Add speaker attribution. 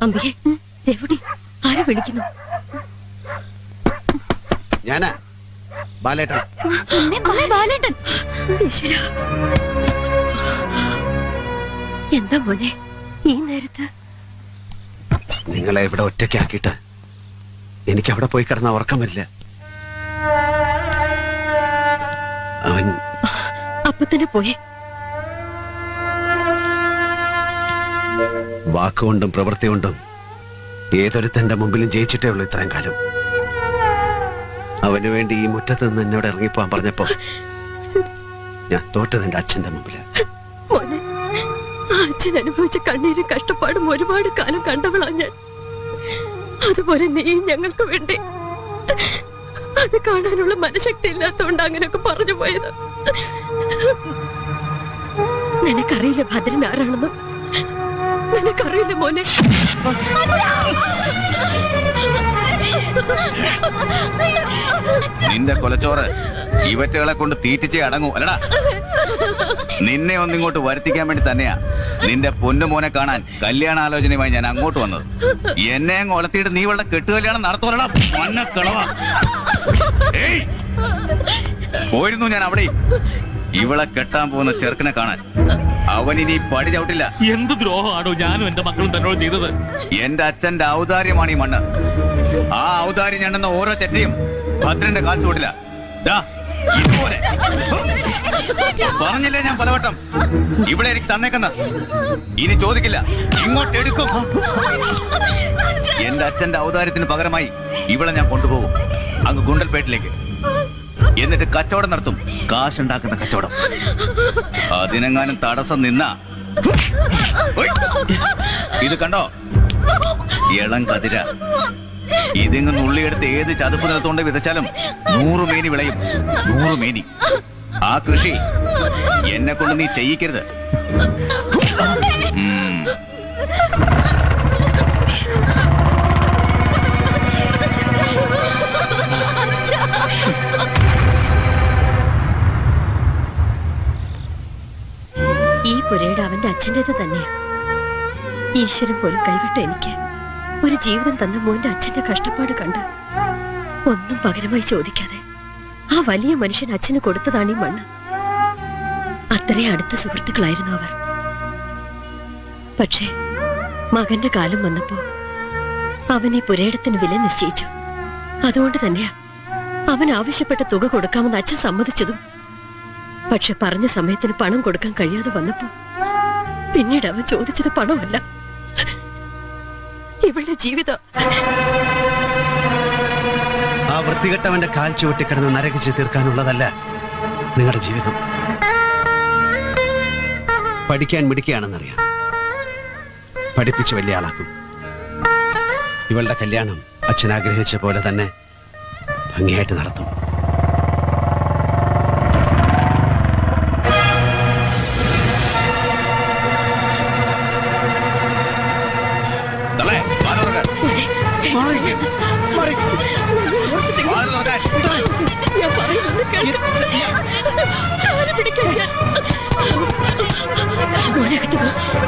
Speaker 1: അമ്പികെ രവിടി ആരെ വിളിക്കുന്നു
Speaker 2: ഞാനാ ബാലേട്ടൻ
Speaker 1: ബാലേട്ടൻ ഈശ്വരാ. എന്താ മോനെ ഈ നേരത്ത്
Speaker 2: നിങ്ങളെ ഇവിടെ ഒറ്റയ്ക്കാക്കിയിട്ട് എനിക്ക് അവിടെ പോയി കിടന്ന ഉറക്കം വരില്ല അവൻ
Speaker 1: അപ്പൊ തന്നെ പോയി
Speaker 2: വാക്കുകൊണ്ടും പ്രവൃത്തി കൊണ്ടും ഏതൊരുത്തന്റെ മുമ്പിലും ജയിച്ചിട്ടേ ഉള്ളൂ ഇത്രയും കാലം അവന് വേണ്ടി ഈ മുറ്റത്ത് നിന്ന് എന്നോട് ഇറങ്ങിപ്പോവാൻ പറഞ്ഞപ്പോ ഞാൻ തോറ്റത് എന്റെ അച്ഛന്റെ മുമ്പില്
Speaker 1: മോനെ ആ അച്ഛൻ അനുഭവിച്ച കണ്ണീരും കഷ്ടപ്പാടും ഒരുപാട് കാലം കണ്ടവളാ ഞാൻ അതുപോലെ നീ ഞങ്ങൾക്ക് വേണ്ടി അത് കാണാനുള്ള മനഃശക്തി ഇല്ലാത്തോണ്ട് അങ്ങനെയൊക്കെ പറഞ്ഞു പോയത് നിനക്കറിയില്ല ഭദ്രൻ ആരാണെന്ന് നിനക്കറിയില്ല മോനെ
Speaker 3: നിന്റെ കൊലച്ചോറ് ഇവറ്റകളെ കൊണ്ട് തീറ്റിച്ചേ അടങ്ങൂ അല്ലടാ നിന്നെ ഒന്നിങ്ങോട്ട് വരുത്തിക്കാൻ വേണ്ടി തന്നെയാ നിന്റെ പൊന്നുമോനെ കാണാൻ കല്യാണാലോചനയുമായി ഞാൻ അങ്ങോട്ട് വന്നത് എന്നെ അങ്ങ് ഒലത്തിയിട്ട് നീ ഇവളുടെ കെട്ടുകല്യാണം നടത്തോലടാ മണ്ണക്കളവ ഏയ് പോയിരുന്നു ഞാൻ അവിടെ ഇവളെ കെട്ടാൻ പോകുന്ന ചെറുക്കനെ കാണാൻ അവൻ ഇനി പടി ചവിട്ടില്ല
Speaker 4: എന്ത് ദ്രോഹമാണോ ഞാനും എന്റെ മക്കളും തന്നോട് ചെയ്തത്
Speaker 3: എന്റെ അച്ഛന്റെ ഔദാര്യമാണ് ഈ മണ്ണ് ആ ഔദാര്യം ഞണ്ടെന്ന ഓരോ തെറ്റയും ഭദ്രന്റെ കാൽ ചൂടില്ല ദാ, ഇതുപോലെ പറഞ്ഞില്ലേ ഞാൻ പലവട്ടം ഇവിടെ എനിക്ക് തന്നേക്കുന്ന ഇനി ചോദിക്കില്ല ഇങ്ങോട്ട് എടുക്കും എന്റെ അച്ഛന്റെ ഔദാര്യത്തിന് പകരമായി ഇവിടെ ഞാൻ കൊണ്ടുപോകും അങ്ങ് ഗുണ്ടൽപേട്ടിലേക്ക് എന്നിട്ട് കച്ചവടം നടത്തും കാശുണ്ടാക്കുന്ന കച്ചവടം അതിനെങ്ങാനും തടസ്സം നിന്നാ ഉയ്. ഇത് കണ്ടോ ഇളം കതിര ഇതിങ്ങ് നുള്ളിയെടുത്ത് ഏത് ചതുപ്പ് നിലത്തോണ്ട് വിതച്ചാലും നൂറ് മേനി വിളയും നൂറ് മേനി ആ കൃഷി എന്നെ കൊണ്ട് നീ ചെയ്യിക്കരുത് ഉം.
Speaker 1: ഈ പുരയുടെ അവന്റെ അച്ഛൻ്റെത് തന്നെയാ ഈശ്വരൻ പോലും കൈവിട്ട എനിക്ക് ഒരു ജീവിതം തന്ന മോന്റെ അച്ഛന്റെ കഷ്ടപ്പാട് കണ്ട് ഒന്നും പകരമായി ചോദിക്കാതെ ആ വലിയ മനുഷ്യൻ അച്ഛന് കൊടുത്തതാണ് ഈ മണ്ണ് അത്രയും അടുത്ത സുഹൃത്തുക്കളായിരുന്നു അവർ പക്ഷേ മകന്റെ കാലം വന്നപ്പോ അവൻ ഈ പുരയിടത്തിന് വില നിശ്ചയിച്ചു അതുകൊണ്ട് തന്നെയാ അവൻ ആവശ്യപ്പെട്ട തുക കൊടുക്കാമെന്ന് അച്ഛൻ സമ്മതിച്ചതും പക്ഷെ പറഞ്ഞ സമയത്തിന് പണം കൊടുക്കാൻ കഴിയാതെ വന്നപ്പോ പിന്നീട് അവൻ ചോദിച്ചത് പണമല്ല ഇവളുടെ ജീവിതം
Speaker 2: ആ വൃത്തികെട്ടവന്റെ കാൽ ചുവട്ടിക്കിടന്ന് നരകിച്ച് തീർക്കാനുള്ളതല്ല നിങ്ങളുടെ ജീവിതം പഠിക്കാൻ മിടിക്കുകയാണെന്നറിയാം പഠിപ്പിച്ച് വലിയ ആളാക്കും ഇവളുടെ കല്യാണം അച്ഛൻ ആഗ്രഹിച്ച പോലെ തന്നെ ഭംഗിയായിട്ട് നടത്തും
Speaker 3: തള്ളേ, വാ തുറക്ക്.